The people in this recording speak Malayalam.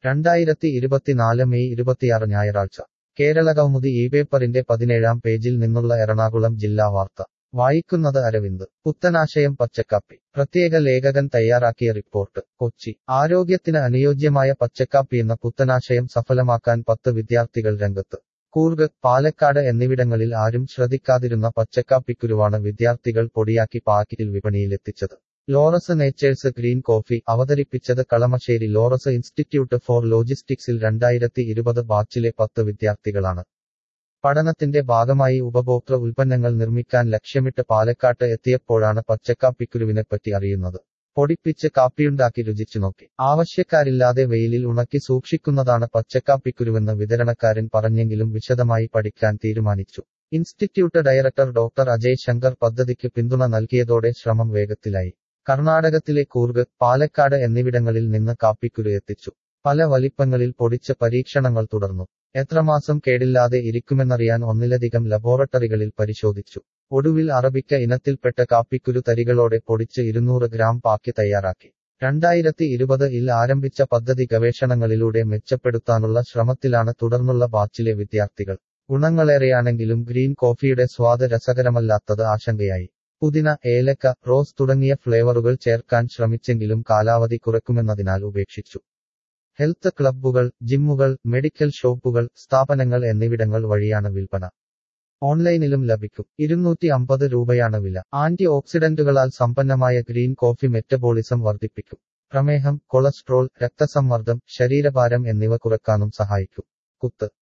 രണ്ടായിരത്തി ഇരുപത്തിനാല് മെയ് ഇരുപത്തിയാറ് ഞായറാഴ്ച കേരള കൗമുദി ഈ പേപ്പറിന്റെ പതിനേഴാം പേജിൽ നിന്നുള്ള എറണാകുളം ജില്ലാ വാർത്ത വായിക്കുന്നത് അരവിന്ദ് പുത്തനാശയം പച്ചക്കാപ്പി പ്രത്യേക ലേഖകൻ തയ്യാറാക്കിയ റിപ്പോർട്ട് കൊച്ചി ആരോഗ്യത്തിന് അനുയോജ്യമായ പച്ചക്കാപ്പി എന്ന പുത്തനാശയം സഫലമാക്കാൻ പത്ത് വിദ്യാർത്ഥികൾ രംഗത്ത് കൂർഗ് പാലക്കാട് എന്നിവിടങ്ങളിൽ ആരും ശ്രദ്ധിക്കാതിരുന്ന പച്ചക്കാപ്പിക്കുരുവാണ് വിദ്യാർത്ഥികൾ പൊടിയാക്കി പാക്കിറ്റിൽ വിപണിയിലെത്തിച്ചത് ലോറസ് നേച്ചേഴ്സ് ഗ്രീൻ കോഫി അവതരിപ്പിച്ചത് കളമശ്ശേരി ലോറസ് ഇൻസ്റ്റിറ്റ്യൂട്ട് ഫോർ ലോജിസ്റ്റിക്സിൽ രണ്ടായിരത്തി ഇരുപത് ബാച്ചിലെ പത്ത് വിദ്യാർത്ഥികളാണ് പഠനത്തിന്റെ ഭാഗമായി ഉപഭോക്തൃ ഉൽപ്പന്നങ്ങൾ നിർമ്മിക്കാൻ ലക്ഷ്യമിട്ട് പാലക്കാട്ട് എത്തിയപ്പോഴാണ് പച്ചക്കാപ്പിക്കുരുവിനെപ്പറ്റി അറിയുന്നത് പൊടിപ്പിച്ച് കാപ്പിയുണ്ടാക്കി രുചിച്ചു നോക്കി ആവശ്യക്കാരില്ലാതെ വെയിലിൽ ഉണക്കി സൂക്ഷിക്കുന്നതാണ് പച്ചക്കാപ്പിക്കുരുവെന്ന് വിതരണക്കാരൻ പറഞ്ഞെങ്കിലും വിശദമായി പഠിക്കാൻ തീരുമാനിച്ചു institute director doctor Ajay Shankar പദ്ധതിക്ക് പിന്തുണ നൽകിയതോടെ ശ്രമം വേഗത്തിലായി കർണാടകത്തിലെ കൂർഗ് പാലക്കാട് എന്നിവിടങ്ങളിൽ നിന്ന് കാപ്പിക്കുരു എത്തിച്ചു പല വലിപ്പങ്ങളിൽ പൊടിച്ച പരീക്ഷണങ്ങൾ തുടർന്നു എത്രമാസം കേടില്ലാതെ ഇരിക്കുമെന്നറിയാൻ ഒന്നിലധികം ലബോറട്ടറികളിൽ പരിശോധിച്ചു ഒടുവിൽ അറബിക്ക ഇനത്തിൽപ്പെട്ട കാപ്പിക്കുരു തരികളോടെ പൊടിച്ച് ഇരുന്നൂറ് ഗ്രാം പാക്കി തയ്യാറാക്കി രണ്ടായിരത്തി ഇരുപത് ഇൽ ആരംഭിച്ച പദ്ധതി ഗവേഷണങ്ങളിലൂടെ മെച്ചപ്പെടുത്താനുള്ള ശ്രമത്തിലാണ് തുടർന്നുള്ള ബാച്ചിലെ വിദ്യാർത്ഥികൾ ഗുണങ്ങളേറെയാണെങ്കിലും ഗ്രീൻ കോഫിയുടെ സ്വാദ് രസകരമല്ലാത്തത് ആശങ്കയായി പുതിന ഏലക്ക റോസ് തുടങ്ങിയ ഫ്ലേവറുകൾ ചേർക്കാൻ ശ്രമിച്ചെങ്കിലും കാലാവധി കുറയ്ക്കുമെന്നതിനാൽ ഉപേക്ഷിച്ചു ഹെൽത്ത് ക്ലബ്ബുകൾ ജിമ്മുകൾ മെഡിക്കൽ ഷോപ്പുകൾ സ്ഥാപനങ്ങൾ എന്നിവിടങ്ങൾ വഴിയാണ് വിൽപ്പന ഓൺലൈനിലും ലഭിക്കും ഇരുന്നൂറ്റി അമ്പത് രൂപയാണ് വില ആന്റി ഓക്സിഡന്റുകളാൽ സമ്പന്നമായ ഗ്രീൻ കോഫി മെറ്റബോളിസം വർദ്ധിപ്പിക്കും പ്രമേഹം കൊളസ്ട്രോൾ രക്തസമ്മർദ്ദം ശരീരഭാരം എന്നിവ കുറക്കാനും സഹായിക്കും കുത്ത്